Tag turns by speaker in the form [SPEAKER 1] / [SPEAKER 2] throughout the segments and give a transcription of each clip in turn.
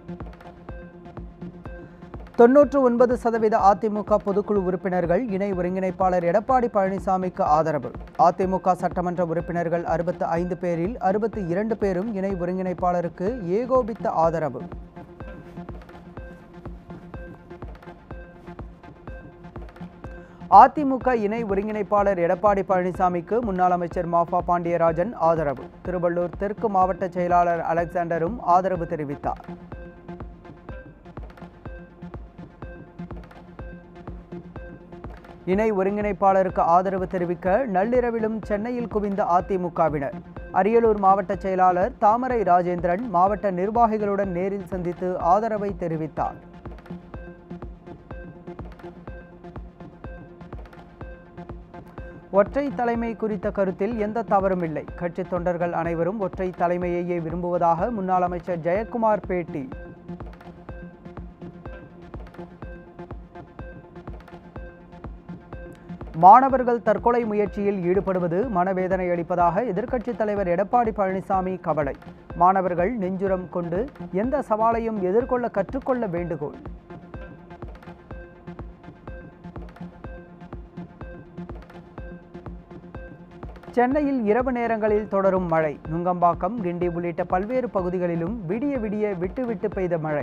[SPEAKER 1] தொன்னூற்று ஒன்பது சதவீத அதிமுக பொதுக்குழு உறுப்பினர்கள் இணை ஒருங்கிணைப்பாளர் எடப்பாடி பழனிசாமிக்கு ஆதரவு அதிமுக சட்டமன்ற உறுப்பினர்கள் அறுபத்து ஐந்து பேரில் அறுபத்தி இரண்டு பேரும் இணை ஒருங்கிணைப்பாளருக்கு ஏகோபித்த ஆதரவு அதிமுக இணை ஒருங்கிணைப்பாளர் எடப்பாடி பழனிசாமிக்கு முன்னாள் அமைச்சர் மாஃபா பாண்டியராஜன் ஆதரவு திருவள்ளூர் தெற்கு மாவட்ட செயலாளர் அலெக்சாண்டரும் ஆதரவு தெரிவித்தார் இணை ஒருங்கிணைப்பாளருக்கு ஆதரவு தெரிவிக்க நள்ளிரவிலும் சென்னையில் குவிந்த அதிமுகவினர் அரியலூர் மாவட்ட செயலாளர் தாமரை ராஜேந்திரன் மாவட்ட நிர்வாகிகளுடன் நேரில் சந்தித்து ஆதரவை தெரிவித்தார் ஒற்றை தலைமை குறித்த கருத்தில் எந்த தவறும் இல்லை கட்சி தொண்டர்கள் அனைவரும் ஒற்றை தலைமையையே விரும்புவதாக முன்னாள் அமைச்சர் ஜெயக்குமார் பேட்டி மாணவர்கள் தற்கொலை முயற்சியில் ஈடுபடுவது மனவேதனை அளிப்பதாக எதிர்க்கட்சித் தலைவர் எடப்பாடி பழனிசாமி கவலை மாணவர்கள் நெஞ்சுரம் கொண்டு எந்த சவாலையும் எதிர்கொள்ள கற்றுக்கொள்ள வேண்டுகோள் சென்னையில் இரவு நேரங்களில் தொடரும் மழை நுங்கம்பாக்கம் கிண்டி உள்ளிட்ட பல்வேறு பகுதிகளிலும் விடிய விடிய விட்டு விட்டு பெய்த மழை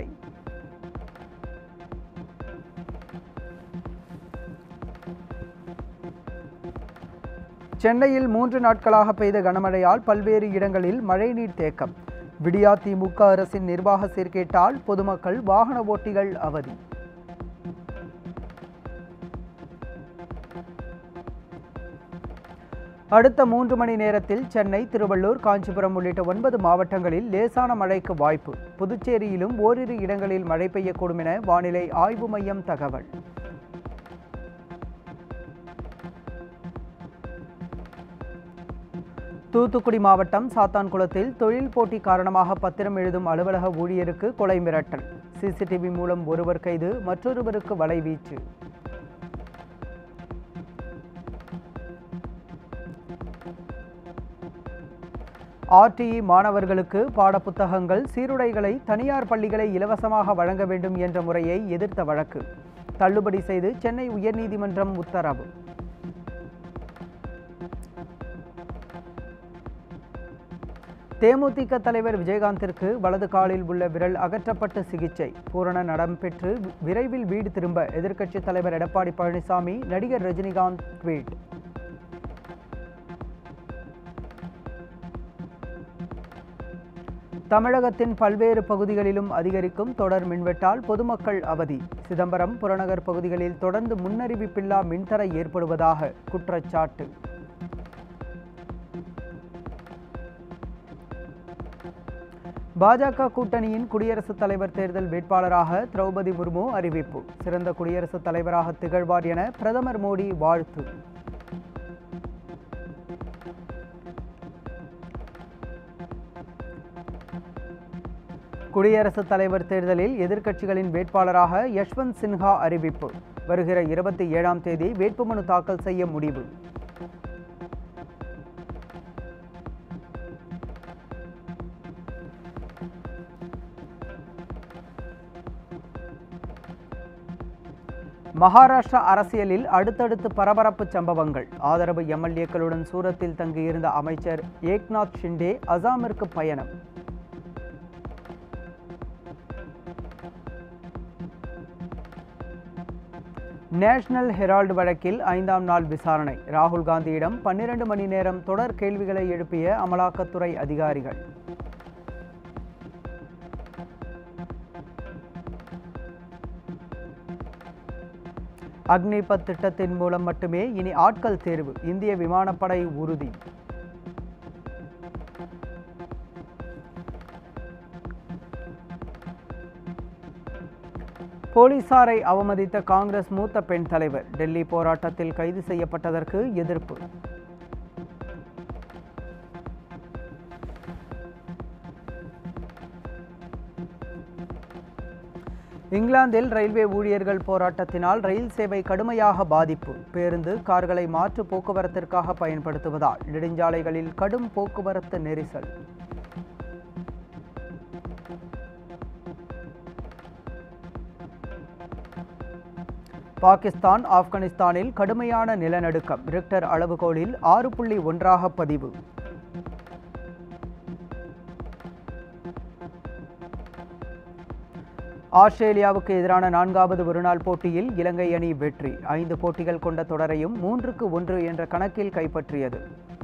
[SPEAKER 1] சென்னையில் மூன்று நாட்களாக பெய்த கனமழையால் பல்வேறு இடங்களில் மழைநீர் தேக்கம் விடியா திமுக அரசின் நிர்வாக சீர்கேட்டால் பொதுமக்கள் வாகன ஓட்டிகள் அவதி அடுத்த மூன்று மணி நேரத்தில் சென்னை திருவள்ளூர் காஞ்சிபுரம் உள்ளிட்ட ஒன்பது மாவட்டங்களில் லேசான மழைக்கு வாய்ப்பு புதுச்சேரியிலும் ஓரிரு இடங்களில் மழை பெய்யக்கூடும் என வானிலை ஆய்வு மையம் தகவல் தூத்துக்குடி மாவட்டம் சாத்தான்குளத்தில் தொழில் போட்டி காரணமாக பத்திரம் எழுதும் அலுவலக ஊழியருக்கு கொலை மிரட்டல் சிசிடிவி மூலம் ஒருவர் கைது மற்றொருவருக்கு வலைவீச்சு ஆர்டிஇ மாணவர்களுக்கு பாடப்புத்தகங்கள் சீருடைகளை தனியார் பள்ளிகளை இலவசமாக வழங்க வேண்டும் என்ற முறையை எதிர்த்த வழக்கு தள்ளுபடி செய்து சென்னை உயர்நீதிமன்றம் உத்தரவு தேமுதிக தலைவர் விஜயகாந்திற்கு வலது காலில் உள்ள விரல் அகற்றப்பட்டு சிகிச்சை பூரண நடம் பெற்று விரைவில் வீடு திரும்ப எதிர்க்கட்சித் தலைவர் எடப்பாடி பழனிசாமி நடிகர் ரஜினிகாந்த் ட்வீட் தமிழகத்தின் பல்வேறு பகுதிகளிலும் அதிகரிக்கும் தொடர் மின்வெட்டால் பொதுமக்கள் அவதி சிதம்பரம் புறநகர் பகுதிகளில் தொடர்ந்து முன்னறிவிப்பில்லா மின்தடை ஏற்படுவதாக குற்றச்சாட்டு பாஜக கூட்டணியின் குடியரசுத் தலைவர் தேர்தல் வேட்பாளராக திரௌபதி முர்மு அறிவிப்பு சிறந்த குடியரசுத் தலைவராக திகழ்வார் என பிரதமர் மோடி வாழ்த்து குடியரசுத் தலைவர் தேர்தலில் எதிர்க்கட்சிகளின் வேட்பாளராக யஷ்வந்த் சின்ஹா அறிவிப்பு வருகிற இருபத்தி ஏழாம் தேதி வேட்புமனு தாக்கல் செய்ய முடிவு மகாராஷ்டிரா அரசியலில் அடுத்தடுத்து பரபரப்பு சம்பவங்கள் ஆதரவு எம்எல்ஏக்களுடன் சூரத்தில் தங்கியிருந்த அமைச்சர் ஏக்நாத் ஷிண்டே அசாமிற்கு பயணம் நேஷனல் ஹெரால்டு வழக்கில் ஐந்தாம் நாள் விசாரணை ராகுல் காந்தியிடம் பன்னிரண்டு மணி நேரம் தொடர் கேள்விகளை எழுப்பிய அமலாக்கத்துறை அதிகாரிகள் அக்னிபத் திட்டத்தின் மூலம் மட்டுமே இனி ஆட்கள் தேர்வு இந்திய விமானப்படை உறுதி போலீசாரை அவமதித்த காங்கிரஸ் மூத்த பெண் தலைவர் டெல்லி போராட்டத்தில் கைது செய்யப்பட்டதற்கு எதிர்ப்பு இங்கிலாந்தில் ரயில்வே ஊழியர்கள் போராட்டத்தினால் ரயில் சேவை கடுமையாக பாதிப்பு பேருந்து கார்களை மாற்று போக்குவரத்திற்காக பயன்படுத்துவதால் நெடுஞ்சாலைகளில் கடும் போக்குவரத்து நெரிசல் பாகிஸ்தான் ஆப்கானிஸ்தானில் கடுமையான நிலநடுக்கம் ரிக்டர் அளவுகோலில் ஆறு புள்ளி ஒன்றாக பதிவு ஆஸ்திரேலியாவுக்கு எதிரான நான்காவது ஒருநாள் போட்டியில் இலங்கை அணி வெற்றி ஐந்து போட்டிகள் கொண்ட தொடரையும் மூன்றுக்கு ஒன்று என்ற கணக்கில் கைப்பற்றியது